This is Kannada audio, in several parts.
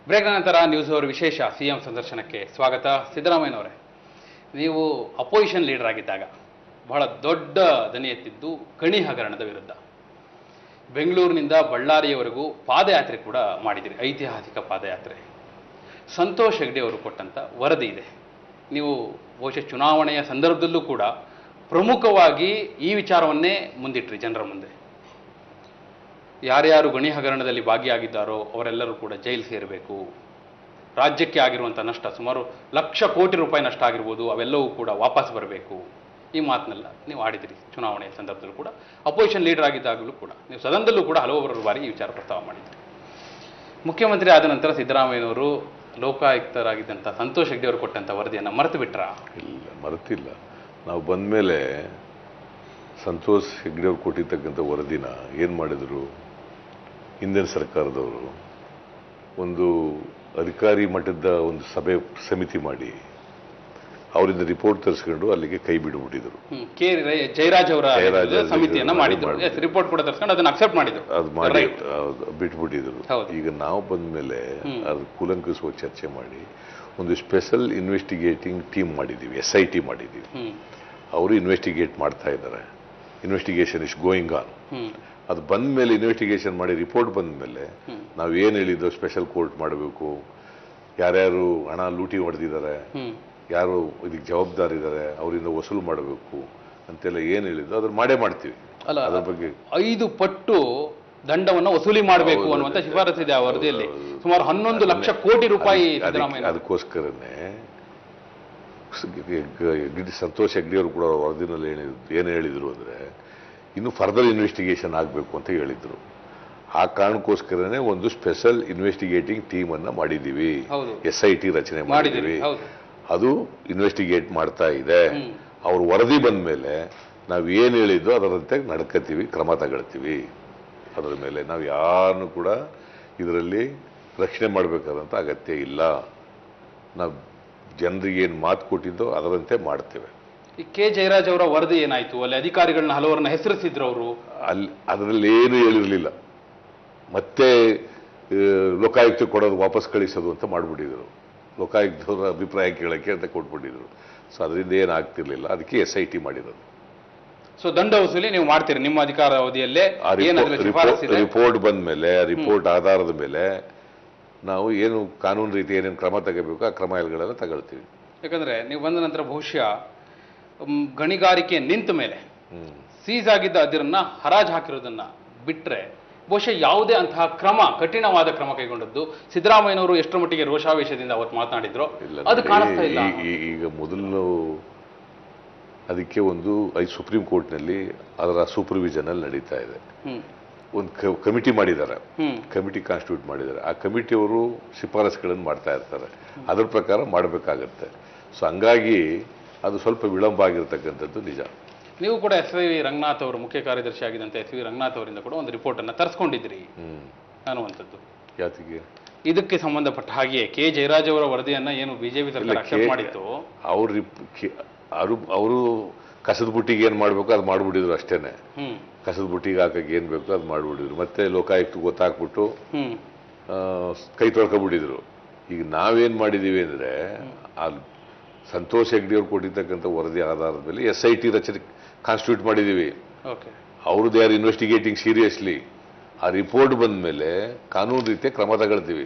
ಬ್ರೇಕ್ ನಂತರ ನ್ಯೂಸ್ ಅವರ್ ವಿಶೇಷ ಸಿಎಂ ಸಂದರ್ಶನಕ್ಕೆ ಸ್ವಾಗತ ಸಿದ್ದರಾಮಯ್ಯನವರೇ ನೀವು ಅಪೋಸಿಷನ್ ಲೀಡರ್ ಆಗಿದ್ದಾಗ ಬಹಳ ದೊಡ್ಡ ದನಿ ಎತ್ತಿದ್ದು ಗಣಿ ಹಗರಣದ ವಿರುದ್ಧ ಬೆಂಗಳೂರಿನಿಂದ ಬಳ್ಳಾರಿಯವರೆಗೂ ಪಾದಯಾತ್ರೆ ಕೂಡ ಮಾಡಿದಿರಿ ಐತಿಹಾಸಿಕ ಪಾದಯಾತ್ರೆ ಸಂತೋಷ್ ಹೆಗ್ಡೆ ಅವರು ಕೊಟ್ಟಂತ ವರದಿ ಇದೆ ನೀವು ಬಹುಶಃ ಚುನಾವಣೆಯ ಸಂದರ್ಭದಲ್ಲೂ ಕೂಡ ಪ್ರಮುಖವಾಗಿ ಈ ವಿಚಾರವನ್ನೇ ಮುಂದಿಟ್ರಿ ಜನರ ಮುಂದೆ ಯಾರ್ಯಾರು ಗಣಿ ಹಗರಣದಲ್ಲಿ ಭಾಗಿಯಾಗಿದ್ದಾರೋ ಅವರೆಲ್ಲರೂ ಕೂಡ ಜೈಲು ಸೇರಬೇಕು ರಾಜ್ಯಕ್ಕೆ ಆಗಿರುವಂಥ ನಷ್ಟ ಸುಮಾರು ಲಕ್ಷ ಕೋಟಿ ರೂಪಾಯಿ ನಷ್ಟ ಆಗಿರ್ಬೋದು ಅವೆಲ್ಲವೂ ಕೂಡ ವಾಪಸ್ ಬರಬೇಕು ಈ ಮಾತನ್ನೆಲ್ಲ ನೀವು ಆಡಿದಿರಿ ಚುನಾವಣೆಯ ಸಂದರ್ಭದಲ್ಲೂ ಕೂಡ ಅಪೋಸಿಷನ್ ಲೀಡರ್ ಆಗಿದ್ದಾಗಲೂ ಕೂಡ ನೀವು ಸದನದಲ್ಲೂ ಕೂಡ ಹಲವಾರು ಬಾರಿ ಈ ವಿಚಾರ ಪ್ರಸ್ತಾವ ಮಾಡಿದ್ರಿ ಮುಖ್ಯಮಂತ್ರಿ ಆದ ನಂತರ ಸಿದ್ದರಾಮಯ್ಯನವರು ಲೋಕಾಯುಕ್ತರಾಗಿದ್ದಂಥ ಸಂತೋಷ್ ಹೆಗ್ಡೆ ಅವರು ಕೊಟ್ಟಂಥ ವರದಿಯನ್ನು ಮರೆತು ಬಿಟ್ರಾ ಇಲ್ಲ ಮರೆತಿಲ್ಲ ನಾವು ಬಂದ ಮೇಲೆ ಸಂತೋಷ್ ಹೆಗ್ಡೆ ಅವ್ರು ಕೊಟ್ಟಿರ್ತಕ್ಕಂಥ ವರದಿನ ಏನು ಮಾಡಿದರು ಹಿಂದಿನ ಸರ್ಕಾರದವರು ಒಂದು ಅಧಿಕಾರಿ ಮಟ್ಟದ ಒಂದು ಸಭೆ ಸಮಿತಿ ಮಾಡಿ ಅವರಿಂದ ರಿಪೋರ್ಟ್ ತರಿಸ್ಕೊಂಡು ಅಲ್ಲಿಗೆ ಕೈ ಬಿಡ್ಬಿಟ್ಟಿದ್ರು ಹ್ಮ್. ಕೆ ರೈ- ಜಯರಾಜ್ ಅವರ ಜಯರಾಜ್ ಅವ್ರ ಸಮಿತಿಯನ್ನ ಜೊತೆ ಮಾಡಿದ್ರು ಮಾಡಿದ್ರು. ಎಸ್ ರಿಪೋರ್ಟ್ ಕೂಡ ತರ್ಸ್ಕೊಂಡು ಅದನ್ನ ಅಕ್ಸೆಪ್ಟ್ ಮಾಡಿದ್ರು ಅದು ಮಾಡಿ Right. ಅದು ಬಿಟ್ಬಿಟ್ಟಿದ್ರು ಹೌದು. ಈಗ ನಾವು ಬಂದ ಮೇಲೆ ಹ್ಮ್. ಅದು ಕೂಲಂಕುಷವಾಗಿ ಚರ್ಚೆ ಮಾಡಿ ಒಂದು ಸ್ಪೆಷಲ್ ಇನ್ವೆಸ್ಟಿಗೇಟಿಂಗ್ ಟೀಮ್ ಮಾಡಿದ್ದೀವಿ ಎಸ್ ಐ ಟಿ ಮಾಡಿದ್ದೀವಿ ಹ್ಮ್ ಅವರು ಇನ್ವೆಸ್ಟಿಗೇಟ್ ಮಾಡ್ತಾ ಇದ್ದಾರೆ ಇನ್ವೆಸ್ಟಿಗೇಷನ್ ಇಸ್ ಗೋಯಿಂಗ್ ಆನ್ ಹ್ಮ್ ಅದು ಬಂದ ಮೇಲೆ ಇನ್ವೆಸ್ಟಿಗೇಷನ್ ಮಾಡಿ ರಿಪೋರ್ಟ್ ಬಂದ ಮೇಲೆ ಹ್ಮ್. ನಾವು ಏನು ಹೇಳಿದ್ದು ಸ್ಪೆಷಲ್ ಕೋರ್ಟ್ ಮಾಡಬೇಕು ಯಾರ್ಯಾರು ಹಣ ಲೂಟಿ ಹೊಡೆದಿದ್ದಾರೆ ಹ್ಮ್ ಯಾರು ಇದಕ್ಕೆ ಜವಾಬ್ದಾರಿ ಇದ್ದಾರೆ ಅವರಿಂದ ವಸೂಲು ಮಾಡಬೇಕು ಅಂತೆಲ್ಲ ಏನು ಹೇಳಿದ್ದು ಅದ್ರ ಮಾಡೇ ಮಾಡ್ತೀವಿ ಅಲ್ಲ ಅದ್ರ ಬಗ್ಗೆ ಐದು ಪಟ್ಟು ದಂಡವನ್ನ ವಸೂಲಿ ಮಾಡಬೇಕು ಹೌದು. ಅನ್ನುವಂತ ಶಿಫಾರಸು ಇದೆ ಆ ವರದಿಯಲ್ಲಿ ಹೌದು. ಸುಮಾರು ಹನ್ನೊಂದು ಲಕ್ಷ ಕೋಟಿ ರೂಪಾಯಿ ಅದಕ್ಕೆ- ಸಿದ್ದರಾಮಯ್ಯ ಅದಕ್ಕೋಸ್ಕರನೇ ಸ- ಗ- ಗಿಡಿ ಸಂತೋಷ್ ಹೆಗ್ಡೆ ಅವರು ಕೂಡ ವರದಿನಲ್ಲಿ ಏನಿದ್ರು ಏನು ಹೇಳಿದ್ರು ಅಂದ್ರೆ ಇನ್ನು ಫರ್ದರ್ ಇನ್ವೆಸ್ಟಿಗೇಷನ್ ಆಗಬೇಕು ಅಂತ ಹೇಳಿದ್ರು ಆ ಕಾರಣಕ್ಕೋಸ್ಕರನೇ ಒಂದು ಸ್ಪೆಷಲ್ ಇನ್ವೆಸ್ಟಿಗೇಟಿಂಗ್ ಟೀಮ್ ಅನ್ನ ಮಾಡಿದ್ದೀವಿ ಹೌದು. ಎಸ್ ಐ ಟಿ ರಚನೆ ಮಾಡಿದಿರಿ ಮಾಡಿದ್ದೀವಿ ಹೌದು ಅದು ಇನ್ವೆಸ್ಟಿಗೇಟ್ ಮಾಡ್ತಾ ಇದೆ ಹ್ಮ್. ಅವ್ರ ವರದಿ ಬಂದ ಮೇಲೆ ನಾವು ಏನು ಹೇಳಿದ್ದೋ ಅದರಂತೆ ನಡ್ಕತೀವಿ ಕ್ರಮ ತಗೊಳ್ತೀವಿ ಅದರ ಮೇಲೆ ನಾವು ಯಾರನ್ನು ಕೂಡ ಇದರಲ್ಲಿ ರಕ್ಷಣೆ ಮಾಡಬೇಕಾದಂಥ ಅಗತ್ಯ ಇಲ್ಲ ನಾವು ಜನರಿಗೆ ಏನು ಮಾತು ಕೊಟ್ಟಿದ್ದೋ ಅದರಂತೆ ಮಾಡ್ತೇವೆ ಈ ಕೆ ಜಯರಾಜ್ ಅವರ ವರದಿ ಏನಾಯ್ತು ಅಲ್ಲಿ ಅಧಿಕಾರಿಗಳನ್ನ ಹಲವರನ್ನ ಹೆಸರಿಸಿದ್ರು ಅವರು ಅಲ್ಲಿ ಅದರಲ್ಲಿ ಏನು ಹೇಳಿರಲಿಲ್ಲ ಮತ್ತೆ ಆ, ಲೋಕಾಯುಕ್ತ ಕೊಡೋದು ವಾಪಸ್ ಕಳಿಸೋದು ಅಂತ ಮಾಡಿಬಿಟ್ಟಿದ್ರು ಲೋಕಾಯುಕ್ತವರ ಅಭಿಪ್ರಾಯ ಕೇಳಕ್ಕೆ ಅಂತ ಕೊಟ್ಬಿಟ್ಟಿದ್ರು ಸೊ ಅದರಿಂದ ಏನು ಆಗ್ತಿರ್ಲಿಲ್ಲ ಅದಕ್ಕೆ ಎಸ್ ಐ ಟಿ ಮಾಡಿರೋದು ಸೊ ದಂಡ ವಸೂಲಿ ನೀವು ಮಾಡ್ತೀರಿ ನಿಮ್ಮ ಅಧಿಕಾರ ಅವಧಿಯಲ್ಲೇ ಆ ಏನಾದ್ರೂ ಶಿಫಾರಸ್ ಇದೆ ರಿಪೋರ್ಟ್ ಬಂದ ಮೇಲೆ ರಿಪೋರ್ಟ್ ಆಧಾರದ ಮೇಲೆ ನಾವು ಏನು ಕಾನೂನು ರೀತಿ ಏನೇನು ಕ್ರಮ ತಗೋಬೇಕು ಆ ಕ್ರಮಗಳನ್ನು ತಗೊಳ್ತೀವಿ ಯಾಕಂದ್ರೆ ನೀವು ಬಂದ ನಂತರ ಬಹುಶಃ ಮ್, ಗಣಿಗಾರಿಕೆ ನಿಂತ ಮೇಲೆ ಹ್ಮ್. ಸೀಸ್ ಆಗಿದ್ದ ಅದಿರನ್ನ ಹರಾಜು ಹಾಕಿರೋದನ್ನ ಬಿಟ್ರೆ ಬಹುಶಃ ಯಾವುದೇ ಅಂತಹ ಕ್ರಮ ಕಠಿಣವಾದ ಕ್ರಮ ಕೈಗೊಂಡದ್ದು ಸಿದ್ದರಾಮಯ್ಯನವರು ಎಷ್ಟರ ಮಟ್ಟಿಗೆ ರೋಷಾವೇಶದಿಂದ ಅವತ್ತು ಮಾತನಾಡಿದ್ರು ಇಲ್ಲ ಅದು ನೋಡಿ, ಕಾಣಿಸ್ತಾ ಇಲ್ಲ ಈ- ಈ- ಈಗ ಮೊದಲು ಅದಕ್ಕೆ ಒಂದು ಐ ಸುಪ್ರೀಂ ಕೋರ್ಟ್ನಲ್ಲಿ ಅದರ ಸೂಪರ್ವಿಷನ್ ಅಲ್ಲಿ ನಡೀತಾ ಇದೆ ಹ್ಮ್ ಒಂದು ಕಮಿಟಿ ಮಾಡಿದ್ದಾರೆ ಹ್ಮ್ ಕಮಿಟಿ ಕಾನ್ಸ್ಟಿಟ್ಯೂಟ್ ಮಾಡಿದ್ದಾರೆ ಆ ಕಮಿಟಿಯವರು ಶಿಫಾರಸುಗಳನ್ನು ಮಾಡ್ತಾ ಇರ್ತಾರೆ ಅದ್ರ ಪ್ರಕಾರ ಮಾಡಬೇಕಾಗತ್ತೆ ಸೊ ಹಂಗಾಗಿ ಅದು ಸ್ವಲ್ಪ ವಿಳಂಬ ಆಗಿರ್ತಕ್ಕಂಥದ್ದು ನಿಜ ನೀವು ಕೂಡ ಎಸ್ ವಿ ರಂಗನಾಥ್ ಅವರು ಮುಖ್ಯ ಕಾರ್ಯದರ್ಶಿ ಆಗಿದ್ದಂತೆ ಎಸ್ ವಿ ರಂಗನಾಥ್ ಅವರಿಂದ ಕೂಡ ಒಂದು ರಿಪೋರ್ಟ್ ಅನ್ನ ತರಿಸ್ಕೊಂಡಿದ್ರಿ ಹ್ಮ್ ಅನ್ನುವಂಥದ್ದು ಯಾತಿಗೆ ಇದಕ್ಕೆ ಸಂಬಂಧಪಟ್ಟ ಹಾಗೆ ಕೆ ಜಯರಾಜ್ ಅವರ ವರದಿಯನ್ನ ಏನು ಬಿಜೆಪಿ ಸರ್ಕಾರ ಇಲ್ಲ, ಅಕ್ಸೆಪ್ಟ್ ಕೆ- ಮಾಡಿತ್ತು ಅವ್ರ ಅವರು ಅವರು ಕಸದ ಬುಟ್ಟಿಗೆ ಏನು ಮಾಡಬೇಕು ಅದು ಮಾಡಿಬಿಟ್ಟಿದ್ರು ಅಷ್ಟೇನೆ ಹ್ಮ್ ಕಸದ ಬುಟ್ಟಿಗೆ ಹಾಕಕ್ಕೆ ಏನು ಬೇಕೋ ಅದು ಮಾಡಿಬಿಟ್ಟಿದ್ರು ಮತ್ತೆ ಲೋಕಾಯುಕ್ತ ಗೊತ್ತಾಕ್ಬಿಟ್ಟು ಹ್ಮ್ ಆ, ಕೈ ತೊಳ್ಕೊಬಿಟ್ಟಿದ್ರು ಈಗ ನಾವೇನು ಮಾಡಿದ್ದೀವಿ ಅಂದರೆ ಆ ಸಂತೋಷ್ ಹೆಗ್ಡೆ ಅವ್ರು ಕೊಟ್ಟಿರ್ತಕ್ಕಂಥ ವರದಿ ಆಧಾರದ ಮೇಲೆ ಎಸ್ ಐ ಟಿ ರಚನೆ ಕಾನ್ಸ್ಟಿಟ್ಯೂಟ್ ಮಾಡಿದ್ದೀವಿ ಓಕೆ ಅವ್ರದ್ದು ಯಾರು ಇನ್ವೆಸ್ಟಿಗೇಟಿಂಗ್ ಸೀರಿಯಸ್ಲಿ ಆ ರಿಪೋರ್ಟ್ ಬಂದ ಮೇಲೆ ಕಾನೂನು ರೀತಿಯ ಕ್ರಮ ತಗೊಳ್ತೀವಿ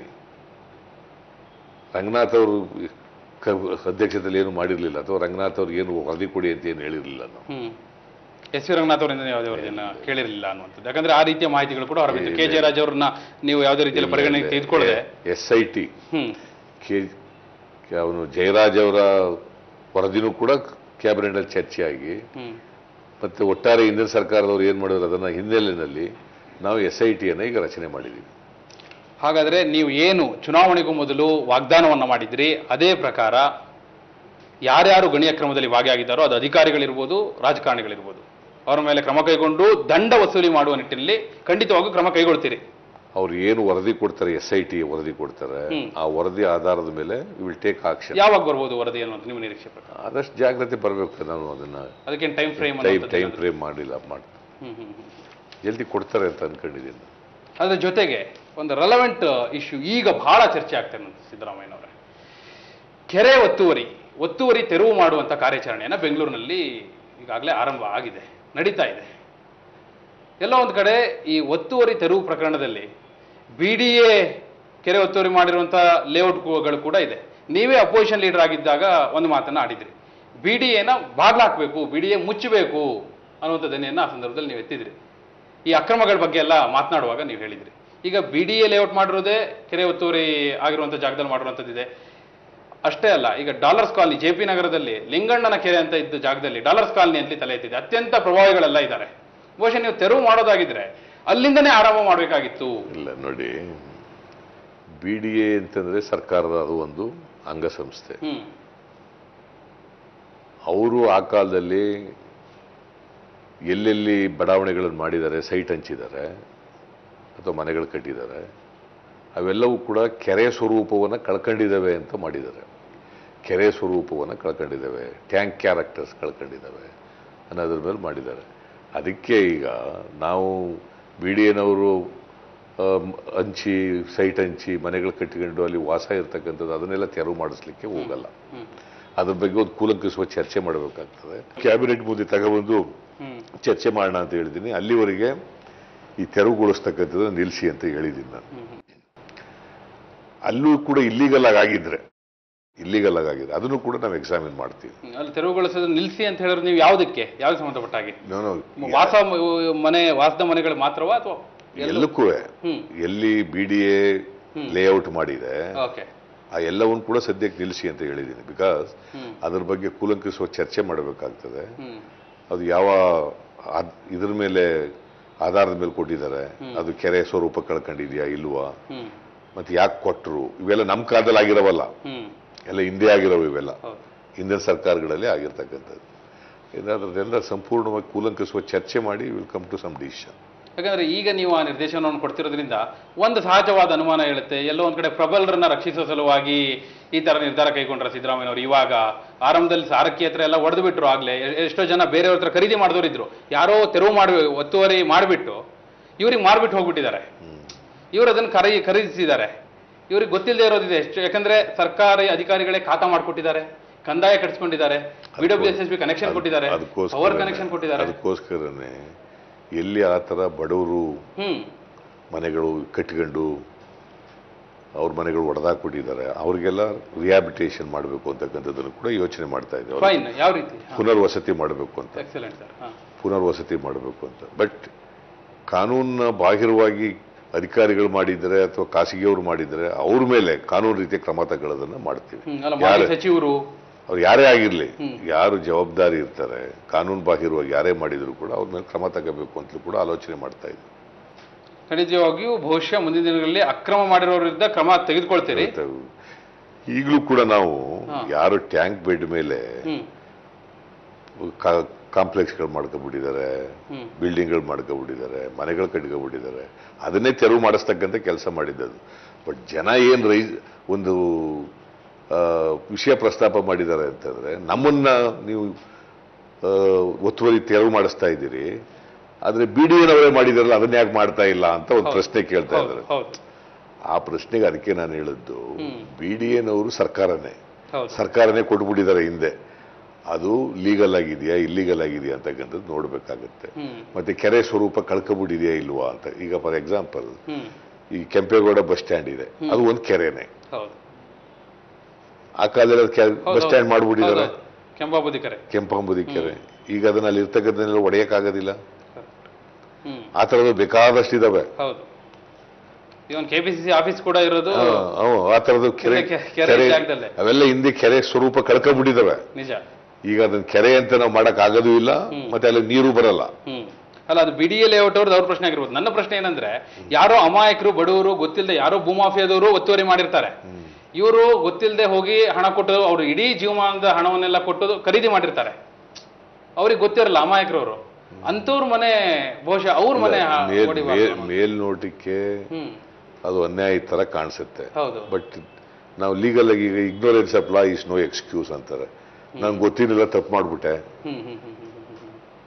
ರಂಗನಾಥ್ ಅವರು ಕ- ಅಧ್ಯಕ್ಷತೆಯಲ್ಲಿ ಏನು ಮಾಡಿರಲಿಲ್ಲ ಅಥವಾ ರಂಗನಾಥ್ ಅವ್ರಿಗೆ ಏನು ವರದಿ ಕೊಡಿ ಅಂತ ಏನು ಹೇಳಿರಲಿಲ್ಲ ನಾವು ಹ್ಮ್ ಎಸ್ ವಿ ರಂಗನಾಥ್ ಅವರಿಂದ ಯಾವುದೇ ವರದಿಯನ್ನ ಕೇಳಿರಲಿಲ್ಲ ಅನ್ನುವಂಥದ್ದು ಯಾಕಂದ್ರೆ ಆ ರೀತಿಯ ಮಾಹಿತಿಗಳು ಕೂಡ ಹೊರಬಿತ್ತು ಕೆ ಜಯರಾಜ್ ಅವ್ರನ್ನ ನೀವು ಯಾವುದೇ ರೀತಿಯಲ್ಲಿ ಪರಿಗಣನೆಗೆ ತೆಗೆದುಕೊಳ್ಳದೆ ಎಸ್ ಐ ಟಿ ಹ್ಮ್ ಕೆ ಅವನು ಜಯರಾಜ್ ಅವರ ವರದಿನೂ ಕೂಡ ಕ್ಯಾಬಿನೆಟಲ್ಲಿ ಚರ್ಚೆ ಆಗಿ ಹ್ಮ್ ಮತ್ತೆ ಒಟ್ಟಾರೆ ಹಿಂದಿನ ಸರ್ಕಾರದವರು ಏನು ಮಾಡಿದ್ರು ಅದನ್ನ ಹಿನ್ನೆಲೆಯಲ್ಲಿ ನಾವು ಎಸ್ ಐ ಟಿಯನ್ನು ಈಗ ರಚನೆ ಮಾಡಿದ್ದೀವಿ ಹಾಗಾದ್ರೆ ನೀವು ಏನು ಚುನಾವಣೆಗೂ ಮೊದಲು ವಾಗ್ದಾನವನ್ನ ಮಾಡಿದ್ರಿ ಅದೇ ಪ್ರಕಾರ ಯಾರ್ಯಾರು ಗಣಿ ಅಕ್ರಮದಲ್ಲಿ ಭಾಗಿಯಾಗಿದ್ದಾರೋ ಅದು ಅಧಿಕಾರಿಗಳಿರ್ಬೋದು ರಾಜಕಾರಣಿಗಳಿರ್ಬೋದು ಅವರ ಮೇಲೆ ಕ್ರಮ ಕೈಗೊಂಡು ದಂಡ ವಸೂಲಿ ಮಾಡುವ ನಿಟ್ಟಿನಲ್ಲಿ ಖಂಡಿತವಾಗೂ ಕ್ರಮ ಕೈಗೊಳ್ತೀರಿ ಅವ್ರು ಏನು ವರದಿ ಕೊಡ್ತಾರೆ ಎಸ್ ಐ ಟಿ ವರದಿ ಕೊಡ್ತಾರೆ ಹ್ಮ್. ಆ ವರದಿ ಆಧಾರದ ಮೇಲೆ ವಿಲ್ ಟೇಕ್ ಆಕ್ಷನ್ ಯಾವಾಗ ಬರ್ಬೋದು ವರದಿ ಅನ್ನುವಂಥ ನಿಮ್ಮ ನಿರೀಕ್ಷೆ ಪ್ರಕಾರ ಆದಷ್ಟು ಜಾಗ್ರತೆ ಬರಬೇಕು ನಾನು ಅದನ್ನ ಅದಕ್ಕೇನು time frame time time frame ಮಾಡಿಲ್ಲ ಮಾಡಿ ಹ್ಮ್ ಹ್ಮ್ ಹ್ಮ್. ಜಲ್ದಿ ಕೊಡ್ತಾರೆ ಅಂತ ಅನ್ಕೊಂಡಿದ್ದೀನಿ ಅದ್ರ ಜೊತೆಗೆ ಒಂದು ರೆಲವೆಂಟ್ ಇಶ್ಯೂ ಈಗ ಬಹಳ ಚರ್ಚೆ ಆಗ್ತಾ ಇದೆ ಸಿದ್ದರಾಮಯ್ಯನವರೇ ಕೆರೆ ಒತ್ತುವರಿ ಒತ್ತುವರಿ ತೆರವು ಮಾಡುವಂತ ಕಾರ್ಯಾಚರಣೆಯನ್ನ ಬೆಂಗಳೂರಿನಲ್ಲಿ ಈಗಾಗಲೇ ಆರಂಭ ಆಗಿದೆ ನಡೀತಾ ಇದೆ ಎಲ್ಲ ಒಂದು ಕಡೆ ಈ ಒತ್ತುವರಿ ತೆರವು ಪ್ರಕರಣದಲ್ಲಿ ಬಿ ಡಿ ಎ ಕೆರೆ ಒತ್ತುವರಿ ಮಾಡಿರುವಂಥ ಲೇಔಟ್ಗಳು ಕೂಡ ಇದೆ ನೀವೇ ಅಪೋಸಿಷನ್ ಲೀಡರ್ ಆಗಿದ್ದಾಗ ಒಂದು ಮಾತನ್ನ ಆಡಿದ್ರಿ ಬಿ ಡಿ ಎನ ಬಾಗ್ಲಾಕ್ಬೇಕು ಬಿ ಡಿ ಎ ಮುಚ್ಚಬೇಕು ಅನ್ನುವಂಥ ದನಿಯನ್ನ ಆ ಸಂದರ್ಭದಲ್ಲಿ ನೀವು ಎತ್ತಿದ್ರಿ ಈ ಅಕ್ರಮಗಳ ಬಗ್ಗೆ ಎಲ್ಲ ಮಾತನಾಡುವಾಗ ನೀವು ಹೇಳಿದ್ರಿ ಈಗ ಬಿ ಡಿ ಎ ಲೇಔಟ್ ಮಾಡಿರೋದೇ ಕೆರೆ ಒತ್ತುವರಿ ಆಗಿರುವಂಥ ಜಾಗದಲ್ಲಿ ಮಾಡಿರುವಂಥದ್ದಿದೆ ಅಷ್ಟೇ ಅಲ್ಲ ಈಗ ಡಾಲರ್ಸ್ ಕಾಲನಿ ಜೆ ಪಿ ನಗರದಲ್ಲಿ ಲಿಂಗಣ್ಣನ ಕೆರೆ ಅಂತ ಇದ್ದ ಜಾಗದಲ್ಲಿ ಡಾಲರ್ಸ್ ಕಾಲನಿ ಅಂತ ತಲೆ ಎತ್ತಿದೆ ಅತ್ಯಂತ ಪ್ರಭಾವಿಗಳೆಲ್ಲ ಇದ್ದಾರೆ ಬಹುಶಃ ನೀವು ತೆರವು ಮಾಡೋದಾಗಿದ್ರೆ ಅಲ್ಲಿಂದನೇ ಆರಂಭ ಮಾಡಬೇಕಾಗಿತ್ತು ಇಲ್ಲ ನೋಡಿ ಬಿ ಡಿ ಎ ಅಂತಂದ್ರೆ ಸರ್ಕಾರದ ಅದು ಒಂದು ಅಂಗಸಂಸ್ಥೆ ಹ್ಮ್ ಅವರು ಆ ಕಾಲದಲ್ಲಿ ಎಲ್ಲೆಲ್ಲಿ ಬಡಾವಣೆಗಳನ್ನು ಮಾಡಿದ್ದಾರೆ ಸೈಟ್ ಹಂಚಿದ್ದಾರೆ ಅಥವಾ ಮನೆಗಳು ಕಟ್ಟಿದ್ದಾರೆ ಅವೆಲ್ಲವೂ ಕೂಡ ಕೆರೆ ಸ್ವರೂಪವನ್ನು ಕಳ್ಕೊಂಡಿದ್ದಾವೆ ಅಂತ ಮಾಡಿದ್ದಾರೆ ಕೆರೆ ಸ್ವರೂಪವನ್ನು ಕಳ್ಕೊಂಡಿದ್ದಾವೆ ಟ್ಯಾಂಕ್ ಕ್ಯಾರೆಕ್ಟರ್ಸ್ ಕಳ್ಕೊಂಡಿದ್ದಾವೆ ಅನ್ನೋದ್ರ ಮೇಲೆ ಮಾಡಿದ್ದಾರೆ ಅದಕ್ಕೆ ಈಗ ನಾವು ಬಿ ಡಿ ಎನವರು ಹಂಚಿ ಸೈಟ್ ಹಂಚಿ ಮನೆಗಳು ಕಟ್ಟಿಕೊಂಡು ಅಲ್ಲಿ ವಾಸ ಇರ್ತಕ್ಕಂಥದ್ದು ಅದನ್ನೆಲ್ಲ ತೆರವು ಮಾಡಿಸ್ಲಿಕ್ಕೆ ಹೋಗಲ್ಲ ಹ್ಮ್ ಅದ್ರ ಬಗ್ಗೆ ಒಂದು ಕೂಲಂಕುಷವಾಗಿ ಚರ್ಚೆ ಮಾಡಬೇಕಾಗ್ತದೆ ಕ್ಯಾಬಿನೆಟ್ ಮುಂದೆ ತಗೊಬಂದು ಹ್ಮ್ ಚರ್ಚೆ ಮಾಡೋಣ ಅಂತ ಹೇಳಿದ್ದೀನಿ ಅಲ್ಲಿವರೆಗೆ ಈ ತೆರವುಗೊಳಿಸ್ತಕ್ಕಂಥದ್ದು ನಿಲ್ಲಿಸಿ ಅಂತ ಹೇಳಿದ್ದೀನಿ ನಾನು ಹ್ಮ್ ಹ್ಮ್. ಅಲ್ಲೂ ಕೂಡ ಇಲ್ಲಿಗಲ್ ಆಗಿದ್ರೆ ಇಲ್ಲಿಗಲ್ ಆಗಿದ್ರೆ ಅದನ್ನು ಕೂಡ ನಾವು ಎಕ್ಸಾಮಿನ್ ಮಾಡ್ತೀವಿ ಹ್ಮ್. ಅಲ್ಲಿ ತೆರವುಗೊಳಿಸೋದು ನಿಲ್ಲಿಸಿ ಅಂತ ಹೇಳಿದ್ರೆ ನೀವು ಯಾವುದಕ್ಕೆ ಯಾವ್ದು ಸಂಬಂಧಪಟ್ಟ ಹಾಗೆ ನಾನು ವಾಸ ಮ- ಮನೆ ವಾಸದ ಮನೆಗಳು ಮಾತ್ರವಾ ಅಥವಾ ಎಲ್ಲಕ್ಕೂ ಹ್ಮ್ ಎಲ್ಲಿ ಬಿ ಡಿ ಎ ಲೇಔಟ್ ಮಾಡಿದೆ ಓಕೆ ಆ ಎಲ್ಲವನ್ನು ಕೂಡ ಸದ್ಯಕ್ಕೆ ನಿಲ್ಲಿಸಿ ಅಂತ ಹೇಳಿದ್ದೀನಿ ಬಿಕಾಸ್ ಹ್ಮ್ ಅದ್ರ ಬಗ್ಗೆ ಕೂಲಂಕುಷವಾಗಿ ಚರ್ಚೆ ಮಾಡಬೇಕಾಗ್ತದೆ ಹ್ಮ್ ಅದು ಯಾವ ಆದ್- ಇದ್ರ ಮೇಲೆ ಆಧಾರದ ಮೇಲೆ ಕೊಟ್ಟಿದ್ದಾರೆ ಅದು ಕೆರೆ ಸ್ವರೂಪ ಕಳ್ಕೊಂಡಿದ್ಯಾ ಇಲ್ವಾ ಹ್ಮ್ ಮತ್ತೆ ಯಾಕೆ ಕೊಟ್ಟರು ಇವೆಲ್ಲ ನಮ್ಮ ಕಾಲದಲ್ಲಿ ಆಗಿರವಲ್ಲ ಹ್ಮ್ ಎಲ್ಲ ಹಿಂದೆ ಆಗಿರೋವು ಇವೆಲ್ಲ ಹೌದು ಹಿಂದಿನ ಸರ್ಕಾರಗಳಲ್ಲಿ ಆಗಿರ್ತಕ್ಕಂಥದ್ದು ಏನಾದ್ರದ್ದೆಲ್ಲ ಸಂಪೂರ್ಣವಾಗಿ ಕೂಲಂಕುಷವಾಗಿ ಚರ್ಚೆ ಮಾಡಿ will come to some decision ಯಾಕಂದ್ರೆ ಈಗ ನೀವು ಆ ನಿರ್ದೇಶನವನ್ನು ಕೊಡ್ತಿರೋದ್ರಿಂದ ಒಂದು ಸಹಜವಾದ ಅನುಮಾನ ಹೇಳುತ್ತೆ ಎಲ್ಲೋ ಒಂದ್ ಕಡೆ ಪ್ರಬಲರನ್ನ ರಕ್ಷಿಸೋ ಸಲುವಾಗಿ ಈ ತರ ನಿರ್ಧಾರ ಕೈಗೊಂಡ್ರ ಸಿದ್ದರಾಮಯ್ಯನವರು ಇವಾಗ ಆರಂಭದಲ್ಲಿ ಸಾರಕ್ಕಿ ಹತ್ರ ಎಲ್ಲ ಹೊಡೆದು ಬಿಟ್ರು ಆಗ್ಲೇ ಎ- ಎಷ್ಟೋ ಜನ ಬೇರೆಯವ್ರ ಹತ್ರ ಖರೀದಿ ಮಾಡಿದವರು ಇದ್ರು ಯಾರೋ ತೆರವು ಮಾಡಿ ಒತ್ತುವರಿ ಮಾಡಿಬಿಟ್ಟು ಇವ್ರಿಗೆ ಮಾರ್ಬಿಟ್ಟು ಹೋಗ್ಬಿಟ್ಟಿದ್ದಾರೆ ಇವರು ಅದನ್ನು ಖರೀ ಖರೀದಿಸಿದ್ದಾರೆ ಇವ್ರಿಗೆ ಗೊತ್ತಿಲ್ಲದೆ ಇರೋದಿದೆ ಎಷ್ಟು ಯಾಕಂದ್ರೆ ಸರ್ಕಾರಿ ಅಧಿಕಾರಿಗಳೇ ಖಾತಾ ಮಾಡಿಕೊಟ್ಟಿದ್ದಾರೆ ಕಂದಾಯ ಕಟ್ಸ್ಕೊಂಡಿದ್ದಾರೆ B W S S B connection ಕೊಟ್ಟಿದ್ದಾರೆ ಪವರ್ ಕನೆಕ್ಷನ್ ಕೊಟ್ಟಿದ್ದಾರೆ ಅದಕ್ಕೋಸ್ಕರನೇ ಎಲ್ಲಿ ಆ ಥರ ಬಡವರು ಹ್ಮ್ ಮನೆಗಳು ಕಟ್ಕೊಂಡು ಅವ್ರ ಮನೆಗಳು ಒಡೆದಾಕ್ಬಿಟ್ಟಿದ್ದಾರೆ ಅವ್ರಿಗೆಲ್ಲ ರಿಹಾಬಿಟೇಷನ್ ಮಾಡಬೇಕು ಅಂತಕ್ಕಂಥದ್ದನ್ನು ಕೂಡ ಯೋಚನೆ ಮಾಡ್ತಾ ಇದ್ದೇವೆ ಫೈನ್ ಯಾವ ರೀತಿ ಪುನರ್ವಸತಿ ಮಾಡಬೇಕು ಅಂತ ಎಕ್ಸಲೆಂಟ್ ಸರ್ ಹಾ ಪುನರ್ವಸತಿ ಮಾಡಬೇಕು ಅಂತ ಬಟ್ ಕಾನೂನಿನ ಬಾಹಿರವಾಗಿ ಅಧಿಕಾರಿಗಳು ಮಾಡಿದರೆ ಅಥವಾ ಖಾಸಗಿಯವರು ಮಾಡಿದರೆ ಅವ್ರ ಮೇಲೆ ಕಾನೂನು ರೀತಿಯ ಕ್ರಮ ತಗೊಳ್ಳೋದನ್ನ ಮಾಡ್ತೀವಿ ಹ್ಮ್, ಅಲ್ಲ ಮಾಜಿ ಯಾರು ಸಚಿವರು ಅವ್ರು ಯಾರೇ ಆಗಿರಲಿ ಯಾರು ಜವಾಬ್ದಾರಿ ಇರ್ತಾರೆ ಕಾನೂನು ಬಾಹಿರವಾಗಿ ಯಾರೇ ಮಾಡಿದ್ರು ಕೂಡ ಅವ್ರ ಮೇಲೆ ಕ್ರಮ ತಗೋಬೇಕು ಅಂತಲೂ ಕೂಡ ಆಲೋಚನೆ ಮಾಡ್ತಾ ಇದ್ವಿ ಖಂಡಿತವಾಗಿಯೂ ಬಹುಶಃ ಮುಂದಿನ ದಿನಗಳಲ್ಲಿ ಅಕ್ರಮ ಮಾಡಿರೋರ ವಿರುದ್ಧ ಕ್ರಮ ತೆಗೆದುಕೊಳ್ತೀರಿ ಈಗಲೂ ಕೂಡ ನಾವು ಹಾ. ಯಾರು ಟ್ಯಾಂಕ್ ಬೆಡ್ ಮೇಲೆ ಹ್ಮ್ ಕಾಂಪ್ಲೆಕ್ಸ್ಗಳು ಮಾಡ್ಕೊಬಿಟ್ಟಿದ್ದಾರೆ ಹ್ಮ್ ಬಿಲ್ಡಿಂಗ್ಗಳು ಮಾಡ್ಕೊಬಿಟ್ಟಿದ್ದಾರೆ ಮನೆಗಳು ಕಟ್ಕೊಬಿಟ್ಟಿದ್ದಾರೆ ಅದನ್ನೇ ತೆರವು ಮಾಡಿಸ್ತಕ್ಕಂಥ ಕೆಲಸ ಮಾಡಿದ್ದದು ಬಟ್ ಜನ ಏನು ರೈ ಒಂದು ಆ, ವಿಷಯ ಪ್ರಸ್ತಾಪ ಮಾಡಿದ್ದಾರೆ ಅಂತಂದ್ರೆ ನಮ್ಮನ್ನ ನೀವು ಆ, ಒತ್ತುವರಿ ತೆರವು ಮಾಡಿಸ್ತಾ ಇದ್ದೀರಿ ಆದ್ರೆ ಬಿ ಡಿ ಎನವರೇ ಮಾಡಿದಾರಲ್ಲ ಅದನ್ನ ಯಾಕೆ ಮಾಡ್ತಾ ಇಲ್ಲ ಅಂತ ಒಂದು ಪ್ರಶ್ನೆ ಕೇಳ್ತಾ ಹೌದು ಇದ್ದಾರೆ ಹೌದು ಆ ಪ್ರಶ್ನೆಗೆ ಅದಕ್ಕೆ ನಾನು ಹೇಳಿದ್ದು ಹ್ಮ್. ಬಿ ಡಿ ಎನವರು ಸರ್ಕಾರನೇ ಹೌದು ಸರ್ಕಾರನೇ ಕೊಟ್ಬಿಟ್ಟಿದ್ದಾರೆ ಹಿಂದೆ ಅದು ಲೀಗಲ್ ಆಗಿದೆಯಾ ಇಲ್ಲೀಗಲ್ ಆಗಿದೆಯಾ ಅಂತಕ್ಕಂಥದ್ದು ನೋಡ್ಬೇಕಾಗತ್ತೆ ಹ್ಮ್ ಮತ್ತೆ ಕೆರೆ ಸ್ವರೂಪ ಕಳ್ಕೊಬಿಟ್ಟಿದೆಯಾ ಇಲ್ವಾ ಅಂತ ಈಗ ಫಾರ್ ಎಕ್ಸಾಂಪಲ್ ಹ್ಮ್ ಈ ಕೆಂಪೇಗೌಡ ಬಸ್ ಸ್ಟ್ಯಾಂಡ್ ಇದೆ ಅದು ಒಂದು ಕೆರೆನೆ ಹೌದು ಆ ಕಾಲದಲ್ಲಿ ಹೌದು, ಬಸ್ ಸ್ಟ್ಯಾಂಡ್ ಮಾಡ್ಬಿಟ್ಟಿದ್ದಾರೆ ಹೌದು. ಕೆಂಪಾಬುದಿ ಕರೆ ಕೆಂಪಾಂಬುದಿ ಕೆರೆ ಈಗ ಅದನ್ನ ಅಲ್ಲಿ ಇರ್ತಕ್ಕಂಥನ್ನೆಲ್ಲ ಒಡೆಯಕ್ಕಾಗೋದಿಲ್ಲ ಹ್ಮ್ ಆ ಥರದ್ದು ಬೇಕಾದಷ್ಟು ಇದಾವೆ ಹೌದು even K P C C office ಕೂಡ ಇರೋದು ಆ, ಅವು ಆ ಥರದ್ದು ಕೆರೆ ಕೆರೆ- ಕೆರೆ ಕೆರೆ ಜಾಗದಲ್ಲೇ. ಅವೆಲ್ಲ ಹಿಂದೆ ಕೆರೆ ಸ್ವರೂಪ ಕಳ್ಕೊಬಿಟ್ಟಿದಾವೆ ನಿಜ ಈಗ ಅದನ್ನ ಕೆರೆ ಅಂತ ನಾವು ಮಾಡಕ್ ಆಗೋದು ಇಲ್ಲ ಮತ್ತೆ ಅಲ್ಲಿ ನೀರು ಬರಲ್ಲ ಹ್ಮ್ ಅಲ್ಲ ಅದು ಬಿ ಡಿ ಎ ಲೇಔಟ್ ಅವ್ರದ್ದು ಅವ್ರ ಪ್ರಶ್ನೆ ಆಗಿರ್ಬೋದು ನನ್ನ ಪ್ರಶ್ನೆ ಏನಂದ್ರೆ ಯಾರೋ ಅಮಾಯಕರು ಬಡವರು ಗೊತ್ತಿಲ್ಲದೆ ಯಾರೋ ಭೂಮಾಫಿಯಾದವರು ಒತ್ತುವರಿ ಮಾಡಿರ್ತಾರೆ ಇವರು ಗೊತ್ತಿಲ್ಲದೆ ಹೋಗಿ ಹಣ ಕೊಟ್ಟು ಅವರು ಇಡೀ ಜೀವಮಾನದ ಹಣವನ್ನೆಲ್ಲ ಕೊಟ್ಟು ಖರೀದಿ ಮಾಡಿರ್ತಾರೆ ಅವ್ರಿಗೆ ಗೊತ್ತಿರಲ್ಲ ಅಮಾಯಕರವರು ಅಂಥವ್ರ ಮನೆ ಬಹುಶಃ ಅವ್ರ ಮನೆ ಹ- ಮೇಲ್- ಹೊಡಿಬಾರ್ದು ಮೇಲ್- ಅನ್ನೋದು. ಮೇಲ್ನೋಟಕ್ಕೆ ಹ್ಮ್ ಅದು ಅನ್ಯಾಯ ತರ ಕಾಣಿಸುತ್ತೆ ಹೌದು ಬಟ್ ನಾವು ಲೀಗಲ್ ಆಗಿ ಈಗ ignorance of law is no excuse ಅಂತಾರೆ ನಂಗೆ ಗೊತ್ತಿರಲಿಲ್ಲ ತಪ್ಪು ಮಾಡ್ಬಿಟ್ಟೆ ಹ್ಮ್ ಹ್ಮ್ ಹ್ಮ್ ಹ್ಮ್ ಹ್ಮ್ ಹ್ಮ್.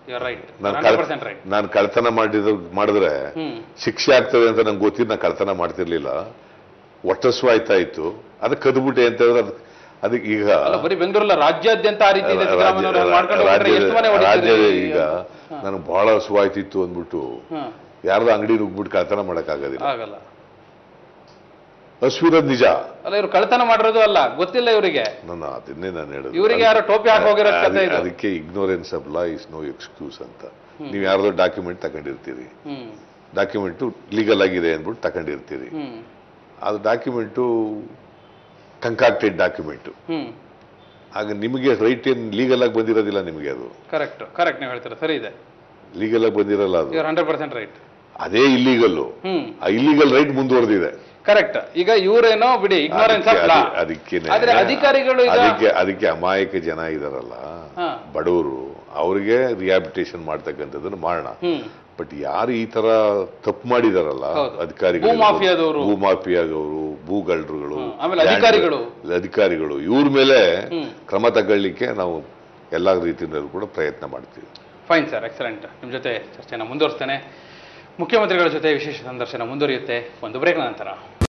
ಯು ರೈಟ್ ನಾನು ಹಂಡ್ರೆಡ್ ಪರ್ಸೆಂಟ್ ರೈಟ್ ನಾನು ಕಳ್ತನ ಮಾಡಿದ ಮಾಡಿದ್ರೆ ಹ್ಮ್ ಶಿಕ್ಷೆ ಆಗ್ತದೆ ಅಂತ ನಂಗೆ ಗೊತ್ತಿದ್ದು ನಾನು ಕಳ್ತನ ಮಾಡ್ತಿರ್ಲಿಲ್ಲ ಒಟ್ಟಸ್ವ ಆಯ್ತಾ ಇತ್ತು ಅದಕ್ಕೆ ಕದ್ಬಿಟ್ಟೆ ಅಂತ ಹೇಳಿದ್ರೆ ಅದು ಅದಕ್ಕೆ ಈಗ ಅಲ್ಲ ಬರೀ ಬೆಂಗಳೂರಲ್ಲ ರಾಜ್ಯಾದ್ಯಂತ ಆ ರೀತಿ ಇದೆ ರಾಜ್ಯ- ಸಿದ್ದರಾಮಯ್ಯನವರು ಹಂಗ್ ಮಾಡ್ಕೊಂಡು ಹೋಗ್ಬಿಟ್ರೆ ಎಷ್ಟು ಮನೆ ರಾಜ್ಯ ಹೊಡಿತೀರಿ? ಈಗ ನನಗೆ ಬಹಳ ಹಸುವಾಯ್ತಿತ್ತು ಅಂದ್ಬಿಟ್ಟು ಹಾ, ಯಾರ್ದೋ ಅಂಗಡಿ ನುಗ್ಬಿಟ್ಟು ಕಳ್ತನ ಮಾಡೋಕ್ಕಾಗೋದಿಲ್ಲ ಆಗಲ್ಲ ಹಸುವಿರೋದು ನಿಜ ಅಲ್ಲ ಇವ್ರು ಕಳ್ತನ ಮಾಡಿರೋದು ಅಲ್ಲ ಗೊತ್ತಿಲ್ಲ ಇವರಿಗೆ ನನ್ನ ಅದನ್ನೇ ನಾನು ಹೇಳೋದು ಇವ್ರಿಗೆ ಯಾರೋ ಟೋಪಿ ಹಾಕಿ ಹೋಗಿರೋ ಕಥೆ ಅದಿ- ಇದು ಅದಕ್ಕೆ ignorance of law is no excuse ಅಂತ ನೀವು ಯಾರ್ದೋ ಡಾಕ್ಯುಮೆಂಟ್ ತಗೊಂಡಿರ್ತೀರಿ ಹ್ಮ್ ಡಾಕ್ಯುಮೆಂಟು ಲೀಗಲ್ ಆಗಿದೆ ಅಂದ್ಬಿಟ್ಟು ತಗೊಂಡಿರ್ತೀರಿ ಹ್ಮ್ ಅದು ಡಾಕ್ಯುಮೆಂಟು ಕಂಕಾಕ್ಟೆಡ್ ಡಾಕ್ಯುಮೆಂಟು ಹ್ಮ್ ಆಗ ನಿಮಗೆ ರೈಟ್ ಏನು ಲೀಗಲ್ ಆಗಿ ಬಂದಿರೋದಿಲ್ಲ ನಿಮಗೆ ಅದು ಕರೆಕ್ಟ್ ಕರೆಕ್ಟ್ ನೀವು ಹೇಳ್ತೀರಾ ಸರಿ ಇದೆ ಲೀಗಲ್ ಆಗಿ ಬಂದಿರಲ್ಲ ಅದು ಇವ್ರು ಹಂಡ್ರೆಡ್ ಪರ್ಸೆಂಟ್ ರೈಟ್ ಅದೇ ಇಲ್ಲಿಗಲ್ಲು ಹ್ಮ್ ಆ ಇಲ್ಲಿಗಲ್ ರೈಟ್ ಮುಂದುವರೆದಿದೆ ಕರೆಕ್ಟ್ ಈಗ ಇವರೇನೋ ಬಿಡಿ ಇಗ್ನೋರೆನ್ಸ್ ಆಫ್ ಲಾ ಅದಕ್ಕೆ ಆದ್ರೆ ಅಧಿಕಾರಿಗಳು ಈಗ ಅದಕ್ಕೆ ಅದಕ್ಕೆ ಅಮಾಯಕ ಜನ ಇದಾರಲ್ಲ ಹಾ. ಬಡವರು ಅವರಿಗೆ ರಿಹಾಬಿಟೇಷನ್ ಮಾಡ್ತಕ್ಕಂಥದ್ದನ್ನು ಮಾಡೋಣ ಹ್ಮ್ ಬಟ್ ಯಾರು ಈ ತರ ತಪ್ಪು ಮಾಡಿದಾರಲ್ಲ ಹೌದು. ಅಧಿಕಾರಿಗಳು ಭೂಮಾಫಿಯಾದವರು. ಭೂಮಾಫಿಯಾದವರು ಭೂಗಳ್ರುಗಳು ಹ್ಮ್. ಆಮೇಲೆ ಅಧಿಕಾರಿಗಳು. ಅಧಿಕಾರಿಗಳು ಇವ್ರ ಮೇಲೆ ಹ್ಮ್. ಕ್ರಮ ತಗೊಳ್ಳಿಕ್ಕೆ ನಾವು ಎಲ್ಲಾ ರೀತಿಯಿಂದಲೂ ಕೂಡ ಪ್ರಯತ್ನ ಮಾಡ್ತೀವಿ ಫೈನ್ ಸರ್ ಎಕ್ಸಲೆಂಟ್ ನಿಮ್ಮ ಜೊತೆ ಚರ್ಚೆನ ಮುಂದುವರಿಸ್ತೇನೆ ಮುಖ್ಯಮಂತ್ರಿಗಳ ಜೊತೆ ವಿಶೇಷ ಸಂದರ್ಶನ ಮುಂದುವರಿಯುತ್ತೆ ಒಂದು ಬ್ರೇಕ್ ನಂತರ